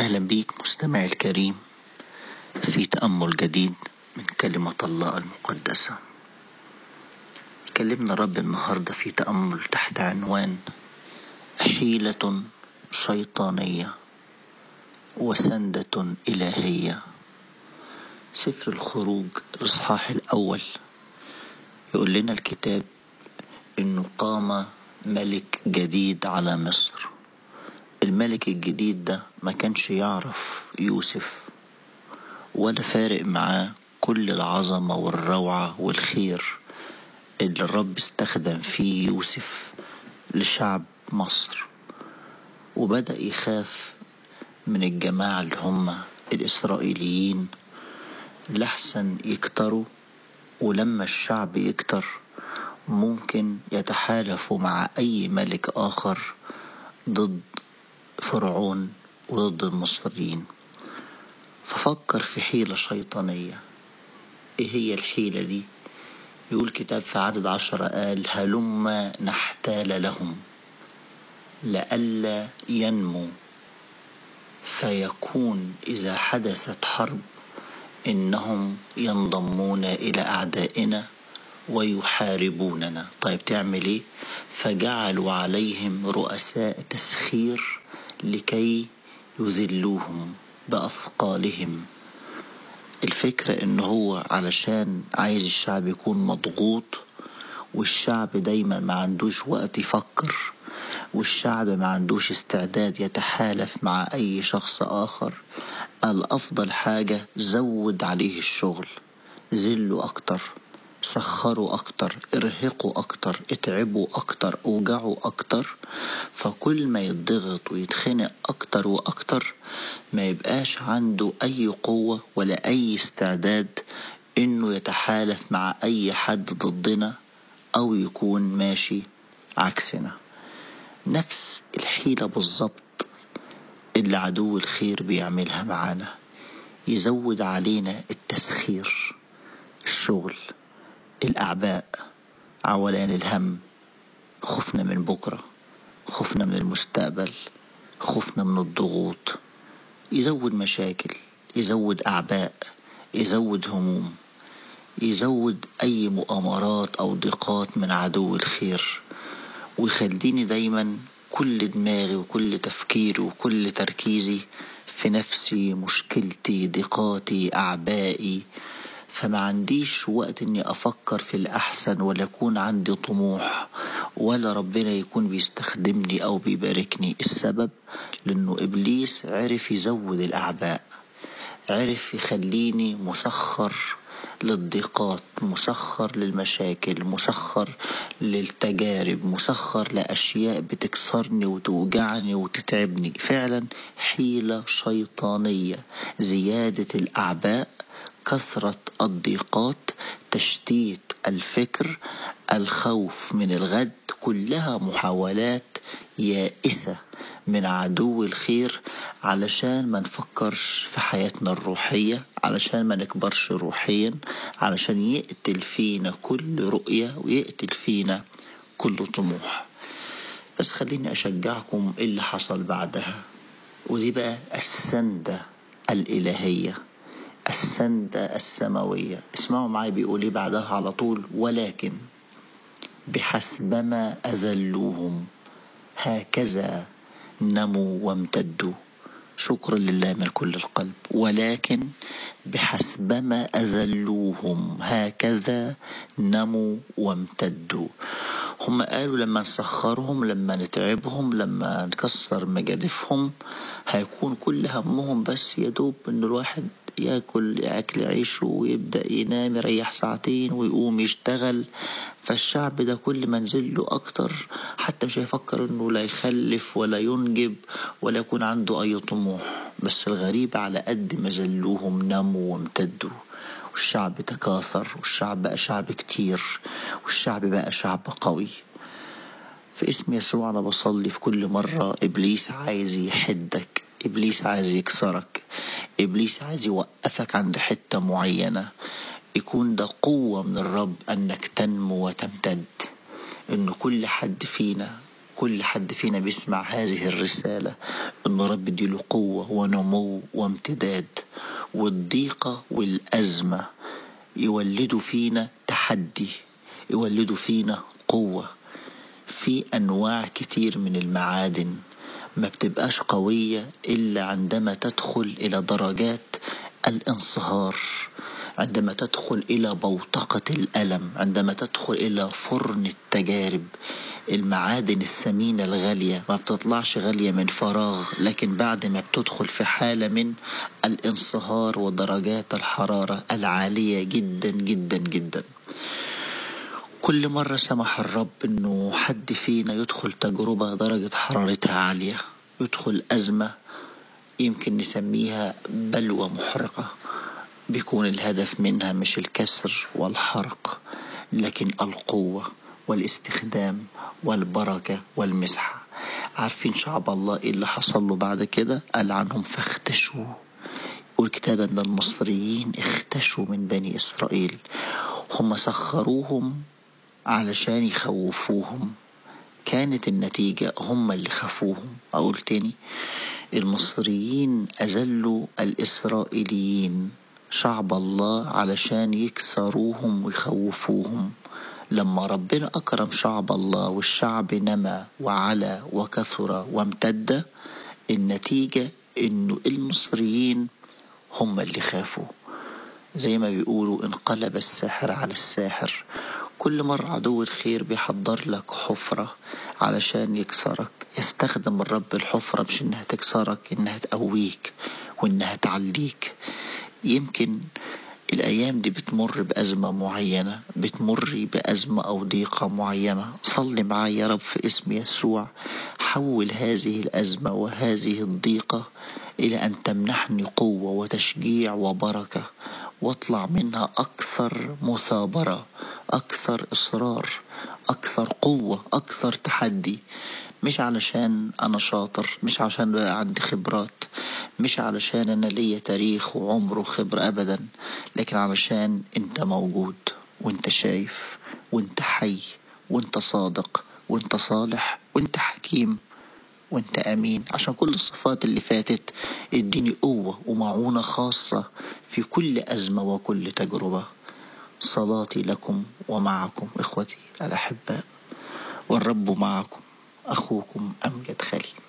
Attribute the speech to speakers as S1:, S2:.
S1: أهلا بيك مستمعي الكريم في تأمل جديد من كلمة الله المقدسة كلمنا رب النهاردة في تأمل تحت عنوان حيلة شيطانية وسندة إلهية سفر الخروج الإصحاح الأول يقول لنا الكتاب إنه قام ملك جديد على مصر الملك الجديد ده ما كانش يعرف يوسف ولا فارق معاه كل العظمة والروعة والخير اللي الرب استخدم فيه يوسف لشعب مصر وبدأ يخاف من الجماعة اللي هم الإسرائيليين لحسن يكتروا ولما الشعب يكتر ممكن يتحالفوا مع أي ملك آخر ضد فرعون وضد المصريين ففكر في حيلة شيطانية ايه هي الحيلة دي يقول كتاب في عدد عشرة قال هلما نحتال لهم لئلا ينمو فيكون إذا حدثت حرب إنهم ينضمون إلى أعدائنا ويحاربوننا طيب تعمل إيه فجعلوا عليهم رؤساء تسخير لكي يذلوهم بأثقالهم الفكرة إن هو علشان عايز الشعب يكون مضغوط والشعب دايما ما عندوش وقت يفكر والشعب ما عندوش استعداد يتحالف مع أي شخص آخر الأفضل حاجة زود عليه الشغل زلوا أكتر سخروا أكتر ارهقوا أكتر اتعبوا أكتر اوجعوا أكتر فكل ما يتضغط ويتخنق أكتر وأكتر ما يبقاش عنده أي قوة ولا أي استعداد إنه يتحالف مع أي حد ضدنا أو يكون ماشي عكسنا نفس الحيلة بالظبط اللي عدو الخير بيعملها معانا يزود علينا التسخير الشغل الأعباء عولان الهم خوفنا من بكرة خوفنا من المستقبل خوفنا من الضغوط يزود مشاكل يزود أعباء يزود هموم يزود أي مؤامرات أو ضيقات من عدو الخير ويخليني دايما كل دماغي وكل تفكيري وكل تركيزي في نفسي مشكلتي ضيقاتي أعبائي فما عنديش وقت اني افكر في الاحسن ولا يكون عندي طموح ولا ربنا يكون بيستخدمني او بيباركني السبب لانه ابليس عرف يزود الاعباء عرف يخليني مسخر للضيقات مسخر للمشاكل مسخر للتجارب مسخر لأشياء بتكسرني وتوجعني وتتعبني فعلا حيلة شيطانية زيادة الأعباء كثرة الضيقات تشتيت الفكر الخوف من الغد كلها محاولات يائسة من عدو الخير علشان ما نفكرش في حياتنا الروحية علشان ما نكبرش روحيا علشان يقتل فينا كل رؤية ويقتل فينا كل طموح بس خليني أشجعكم إيه اللي حصل بعدها ودي بقى السندة الإلهية السندة السماوية اسمعوا معي بيقول ايه بعدها على طول ولكن بحسبما أذلوهم هكذا نموا وامتدوا شكرا لله من كل القلب ولكن بحسبما أذلوهم هكذا نموا وامتدوا هم قالوا لما نسخرهم لما نتعبهم لما نكسر مجادفهم هيكون كل همهم بس يدوب ان الواحد ياكل اكل عيشه ويبدا ينام يريح ساعتين ويقوم يشتغل فالشعب ده كل ما نزله اكتر حتى مش هيفكر انه لا يخلف ولا ينجب ولا يكون عنده اي طموح بس الغريب على قد ما زلوهم نموا وامتدوا والشعب تكاثر والشعب بقى شعب كتير والشعب بقى شعب قوي في اسم يسوع أنا بصلي في كل مرة إبليس عايز يحدك إبليس عايز يكسرك إبليس عايز يوقفك عند حتة معينة يكون ده قوة من الرب أنك تنمو وتمتد إن كل حد فينا كل حد فينا بيسمع هذه الرسالة إنه رب اديله قوة ونمو وامتداد والضيقة والأزمة يولدوا فينا تحدي يولدوا فينا قوة في أنواع كتير من المعادن ما بتبقاش قوية إلا عندما تدخل إلى درجات الانصهار عندما تدخل إلى بوتقة الألم عندما تدخل إلى فرن التجارب المعادن الثمينة الغالية ما بتطلعش غالية من فراغ لكن بعد ما بتدخل في حالة من الانصهار ودرجات الحرارة العالية جدا جدا جدا كل مرة سمح الرب انه حد فينا يدخل تجربة درجة حرارتها عالية يدخل أزمة يمكن نسميها بلوى محرقة بيكون الهدف منها مش الكسر والحرق لكن القوة والاستخدام والبركة والمسحة عارفين شعب الله ايه اللي حصل له بعد كده قال عنهم فاختشوا والكتاب ان المصريين اختشوا من بني اسرائيل هم سخروهم علشان يخوفوهم كانت النتيجة هم اللي خافوهم أقول تاني المصريين أذلوا الإسرائيليين شعب الله علشان يكسروهم ويخوفوهم لما ربنا أكرم شعب الله والشعب نما وعلى وكثر وامتد النتيجة إنه المصريين هم اللي خافوا زي ما بيقولوا انقلب الساحر على الساحر كل مرة عدو الخير بيحضر لك حفرة علشان يكسرك يستخدم الرب الحفرة مش انها تكسرك انها تقويك وانها تعليك يمكن الأيام دي بتمر بأزمة معينة بتمر بأزمة أو ضيقة معينة صلي معايا يا رب في اسم يسوع حول هذه الأزمة وهذه الضيقة إلى أن تمنحني قوة وتشجيع وبركة واطلع منها أكثر مثابرة أكثر إصرار أكثر قوة أكثر تحدي مش علشان أنا شاطر مش عشان بقى عندي خبرات مش علشان أنا ليا تاريخ وعمر وخبرة أبدا لكن علشان أنت موجود وأنت شايف وأنت حي وأنت صادق وأنت صالح وأنت حكيم وانت امين عشان كل الصفات اللي فاتت اديني قوة ومعونة خاصة في كل ازمة وكل تجربة صلاتي لكم ومعكم اخوتي الاحباء والرب معكم اخوكم امجد خليل